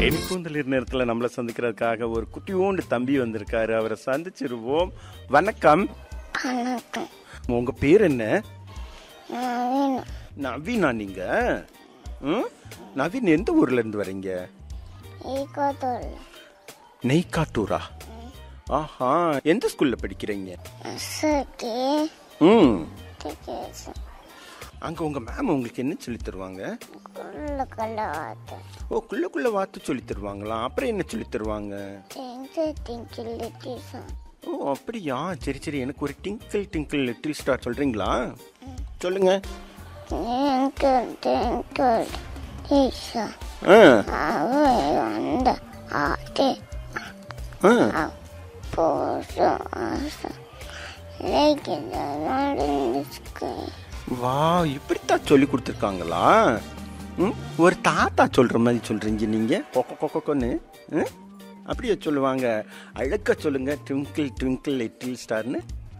என் கூந்தலிர் நேரத்தில் நம்மளை சந்திக்கிறதுக்காக ஒரு குட்டியோண்டு தம்பி வந்திருக்காரு அவரை சந்திச்சிருவோம் வணக்கம் வணக்கம் உங்க பேர் என்ன நவீன் நவீனா நீங்க ம்? நவீன் எந்த ஊர்ல இருந்து வரீங்க ஈகோதோல் நெய்காட்டூரா ஆஹா எந்த ஸ்கூல்ல படிக்கிறீங்க சரி ம் டிக்கெட்ஸ் அங்க உங்க மேம் உங்களுக்கு என்ன சொல்லி தருவாங்க குள்ள கலவாத்து ஓ குள்ளக்குள்ள வாத்து சொல்லி தருவாங்களா அப்புறம் என்ன சொல்லி தருவாங்க டென்த்து டிங்கிள் லிட்டிசம் ஓ அப்படியா சரி சரி எனக்கு ஒரு டிங்கிள் டிங்கிள் லிட்டில் ஸ்டார் சொல்றீங்களா சொல்லுங்க டிங்கிள் டிங்கிள் டீசம் ஆ அவை வந்த ஆட்டி ஆ போதும் ஆசம் லேக்கிந்த நடந்துச்சு வா இப்படித்தான் சொல்லி கொடுத்துருக்காங்களா ம் ஒரு தாத்தா சொல்ற மாதிரி சொல்றீங்க நீங்க கொக்க கொக்கொன்னு ம்? அப்படியே சொல்லுவாங்க அழகா சொல்லுங்க ட்விங்கிள் ட்விங்கிள் லிட்டில் ஸ்டார்னு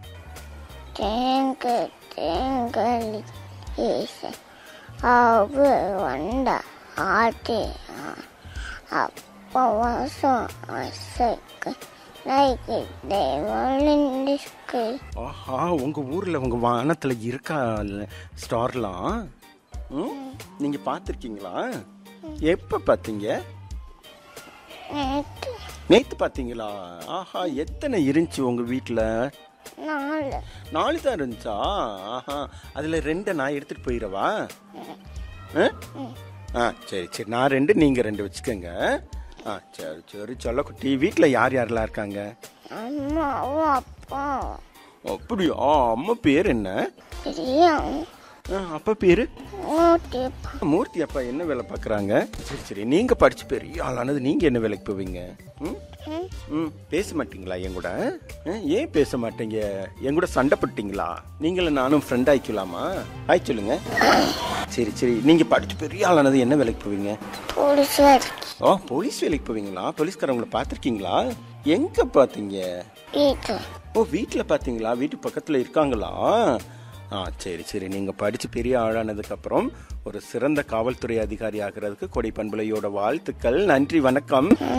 டிங்கிள் டிங்கிள் டீசம் அவை வந்த ஆட்டி அப்போ வாசம் அசைக்கு லைக்கு தேவலிண்டிஸ்க்கு ஆஹா உங்க ஊர்ல உங்க வானத்துல இருக்கா ஸ்டார்லாம் ம்? நீங்க பார்த்துருக்கீங்களா எப்ப பார்த்தீங்க நேற்று நேத்து பார்த்தீங்களா ஆஹா எத்தனை இருந்துச்சு உங்க வீட்டில் நாலு நாலு தான் இருந்துச்சா ஆஹா அதுல ரெண்டை நான் எடுத்துட்டு போயிடவா ஆ? ஆ சரி சரி நான் ரெண்டு நீங்க ரெண்டு வச்சுக்கோங்க ஆ சரி சரி சொல்லக்குட்டி வீட்டில் யார் யாரெல்லாம் இருக்காங்க அம்மாவும் அப்பாவும் அப்படியா அம்மா பேர் என்ன பெரியும் ஆ, அப்பா பேரு ஊட்டி மூர்த்தி அப்பா என்ன வேலை பார்க்குறாங்க சரி சரி நீங்க படிச்சு பெரிய ஆளானது நீங்க என்ன வேலைக்கு போவீங்க ம் ம் பேச மாட்டீங்களா என் கூட ஆ, ஏன் பேச மாட்டீங்க என் கூட சண்டை போட்டீங்களா நீங்களும் நானும் ஃப்ரெண்ட் ஆயிக்கலாமா ஆய் சொல்லுங்க சரி சரி நீங்க படிச்சு பெரிய ஆளானது என்ன வேலைக்கு போவீங்க போலீஸ் வரைக்கும் ஓ போலீஸ் வேலைக்கு போவீங்களா போலீஸ்காரவங்களை பார்த்துருக்கீங்களா எங்க பார்த்தீங்க வீட்டு ஓ வீட்டில் பார்த்தீங்களா வீட்டு பக்கத்தில் இருக்காங்களா ஆ சரி சரி நீங்கள் படித்து பெரிய ஆளானதுக்கப்புறம் ஒரு சிறந்த காவல்துறை அதிகாரி ஆகிறதுக்கு கொடை பண்புலையோட வாழ்த்துக்கள் நன்றி வணக்கம்